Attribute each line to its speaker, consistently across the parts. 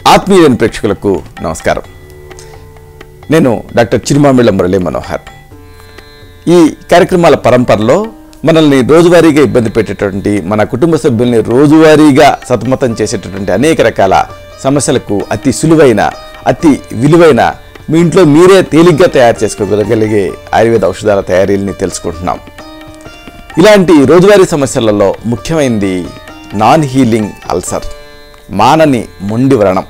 Speaker 1: ఆత్మీయులైన ప్రేక్షకులకు నమస్కారం నేను డాక్టర్ చిరుమామిళ్ళ మురళీ మనోహర్ ఈ కార్యక్రమాల పరంపరలో మనల్ని రోజువారీగా ఇబ్బంది పెట్టేటటువంటి మన కుటుంబ సభ్యుల్ని రోజువారీగా సతమతం చేసేటటువంటి అనేక రకాల సమస్యలకు అతి సులువైన అతి విలువైన మీ ఇంట్లో మీరే తేలిగ్గా తయారు చేసుకోగలిగే ఆయుర్వేద ఔషధాల తయారీలని తెలుసుకుంటున్నాం ఇలాంటి రోజువారీ సమస్యలలో ముఖ్యమైనది నాన్ హీలింగ్ అల్సర్ మానని మొండి వ్రణం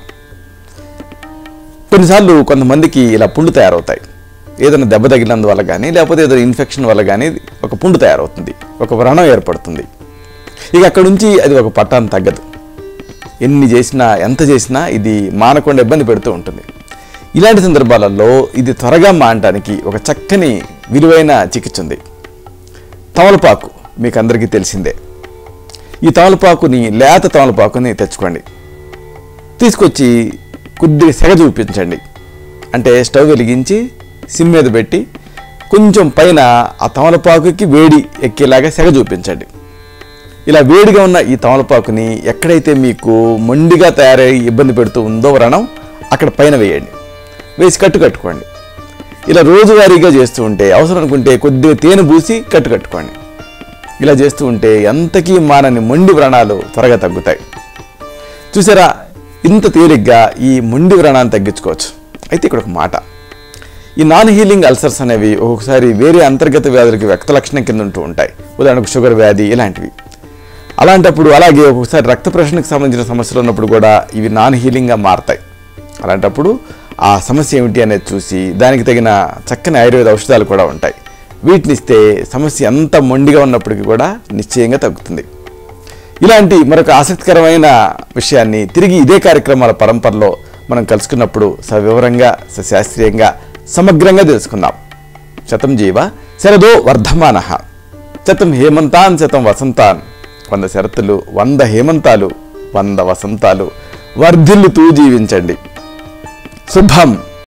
Speaker 1: కొన్నిసార్లు కొంతమందికి ఇలా పుండు తయారవుతాయి ఏదైనా దెబ్బ తగిలినందువల్ల కానీ లేకపోతే ఏదైనా ఇన్ఫెక్షన్ వల్ల కానీ ఒక పుండు తయారవుతుంది ఒక వ్రణం ఏర్పడుతుంది ఇక అక్కడ నుంచి అది ఒక పట్టాన్ని తగ్గదు ఎన్ని చేసినా ఎంత చేసినా ఇది మానకుండా ఇబ్బంది పెడుతూ ఉంటుంది ఇలాంటి సందర్భాలలో ఇది త్వరగా మానటానికి ఒక చక్కని విలువైన చికిత్స ఉంది తమలపాకు మీకు అందరికీ తెలిసిందే ఈ తమలపాకుని లేత తమలపాకుని తెచ్చుకోండి తీసుకొచ్చి కొద్దిగా సెగ చూపించండి అంటే స్టవ్ వెలిగించి సిమ్ మీద పెట్టి కొంచెం పైన ఆ తమలపాకుకి వేడి ఎక్కేలాగా సెగ చూపించండి ఇలా వేడిగా ఉన్న ఈ తమలపాకుని ఎక్కడైతే మీకు మొండిగా తయారై ఇబ్బంది పెడుతూ ఉందో వ్రణం అక్కడ పైన వేయండి వేసి కట్టు కట్టుకోండి ఇలా రోజువారీగా చేస్తూ ఉంటే అవసరం అనుకుంటే కొద్దిగా తేనె పూసి కట్టు కట్టుకోండి ఇలా చేస్తూ ఉంటే ఎంతకీ మానని మొండి వ్రణాలు త్వరగా తగ్గుతాయి చూసారా ఇంత తేలిగ్గా ఈ మొండి వ్రణాన్ని తగ్గించుకోవచ్చు అయితే ఇక్కడ ఒక మాట ఈ నాన్ హీలింగ్ అల్సర్స్ అనేవి ఒక్కొక్కసారి వేరే అంతర్గత వ్యాధులకి వ్యక్త లక్షణం కింద ఉంటూ ఉంటాయి ఉదాహరణకు షుగర్ వ్యాధి ఇలాంటివి అలాంటప్పుడు అలాగే ఒక్కొక్కసారి రక్త ప్రశ్నకు సంబంధించిన సమస్యలు ఉన్నప్పుడు కూడా ఇవి నాన్ హీలింగ్గా మారతాయి అలాంటప్పుడు ఆ సమస్య ఏమిటి అనేది చూసి దానికి తగిన చక్కని ఆయుర్వేద ఔషధాలు కూడా ఉంటాయి వీటిని ఇస్తే సమస్య ఎంత మొండిగా ఉన్నప్పటికీ కూడా నిశ్చయంగా తగ్గుతుంది ఇలాంటి మరొక ఆసక్తికరమైన విషయాన్ని తిరిగి ఇదే కార్యక్రమాల పరంపరలో మనం కలుసుకున్నప్పుడు సవివరంగా సశాస్త్రీయంగా సమగ్రంగా తెలుసుకుందాం శతం జీవ శరదో వర్ధమాన శతం హేమంతాన్ శతం వసంతాన్ వంద శరతులు వంద హేమంతాలు వంద వసంతాలు వర్ధిల్లుతూ జీవించండి శుభం